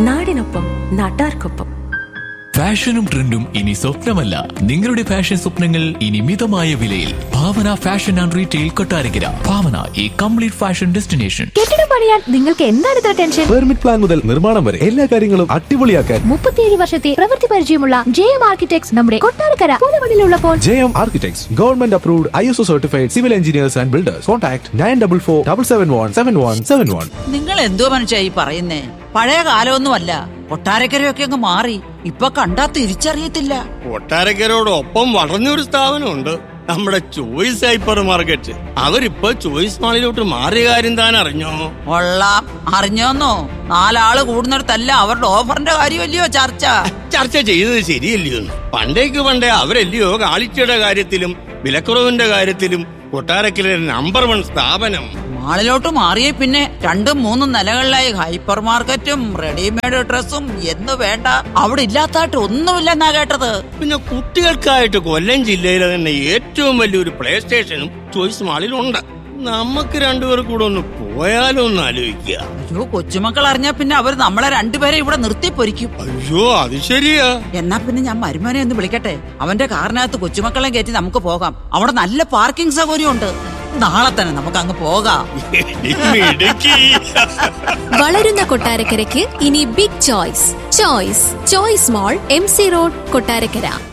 നാടിനൊപ്പം നാട്ടാർക്കൊപ്പം ഫാഷനും ട്രെൻഡും ഇനി സ്വപ്നമല്ല നിങ്ങളുടെ ഫാഷൻ സ്വപ്നങ്ങൾ ഇനി മിതമായ വിലയിൽ Bhavana fashion and retail Kottarakkara Bhavana ഈ കംപ്ലീറ്റ് ഫാഷൻ ഡെസ്റ്റിനേഷൻ കെട്ടിടം പണിയാൻ നിങ്ങൾക്ക് എന്താണ് ഇത്ര ടെൻഷൻ പെർമിറ്റ് പ്ലാൻ മുതൽ നിർമ്മാണം വരെ എല്ലാ കാര്യങ്ങളും അടിപൊളിയാക്കാൻ മുപ്പത്തിയേഴ് വർഷത്തെ പ്രവൃത്തി പരിചയമുള്ള ജെ എം ആർക്കിടെക്ട്സ് നമ്മുടെ കൊട്ടാരക്കര പുതുമണിലുള്ളപ്പോൾ J M architects government approved I S O certified civil engineers and builders contact nine double four double seven one seven one seven one നിങ്ങൾ എന്തോ മനുഷ്യ ഈ പറയുന്നേ പഴയ കാലമൊന്നുമല്ല കൊട്ടാരക്കരയൊക്കെ അങ്ങ് മാറി ഇപ്പൊ കണ്ടാ തിരിച്ചറിയത്തില്ല കൊട്ടാരക്കരോടൊപ്പം വളർന്നൊരു സ്ഥാപനമുണ്ട് നമ്മുടെ ചോയ്സ് ഹൈപ്പർ മാർക്കറ്റ് അവരിപ്പോ ചോയ്സ് മാളിലോട്ട് മാറിയ കാര്യം താൻ അറിഞ്ഞോ കൊള്ളാം അറിഞ്ഞോന്നോ നാലാള് കൂടുന്നിടത്തല്ല അവരുടെ ഓഫറിന്റെ കാര്യമല്ലയോ ചർച്ച ചർച്ച ചെയ്തത് ശരിയല്ലയോ പണ്ടേക്ക് പണ്ടേ അവരല്ലയോ കാളിച്ചയുടെ കാര്യത്തിലും വിലക്കുറവിന്റെ കാര്യത്തിലും കൊട്ടാരക്കര നമ്പർ വൺ സ്ഥാപനം മാളിലോട്ട് മാറിയ പിന്നെ രണ്ടും മൂന്നും നിലകളിലായി ഹൈപ്പർ മാർക്കറ്റും റെഡിമെയ്ഡ് ഡ്രസ്സും എന്ന് വേണ്ട അവിടെ ഇല്ലാത്തായിട്ട് ഒന്നുമില്ലെന്നാ കേട്ടത് പിന്നെ കുട്ടികൾക്കായിട്ട് കൊല്ലം ജില്ലയിലെ തന്നെ ഏറ്റവും വലിയൊരു പ്ലേ സ്റ്റേഷനും ചോയ്സ് മാളിലുണ്ട് നമുക്ക് രണ്ടുപേർ കൂടെ ഒന്ന് പോയാലോ ഒന്ന് ആലോചിക്കുക അയ്യോ കൊച്ചുമക്കൾ അറിഞ്ഞാ പിന്നെ അവർ നമ്മളെ രണ്ടുപേരെ ഇവിടെ നിർത്തി പൊരിക്കും അയ്യോ അത് ശരിയാ എന്നാ പിന്നെ ഞാൻ മരുമോനെ ഒന്ന് വിളിക്കട്ടെ അവന്റെ കാറിനകത്ത് കൊച്ചുമക്കളെ കയറ്റി നമുക്ക് പോകാം അവിടെ നല്ല പാർക്കിംഗ് സൗകര്യമുണ്ട് നാളെ തന്നെ നമുക്ക് അങ്ങ് പോകാം ഇടുക്കി വളരുന്ന കൊട്ടാരക്കരയ്ക്ക് ഇനി big choice choice choice mall M C road Kottarakkara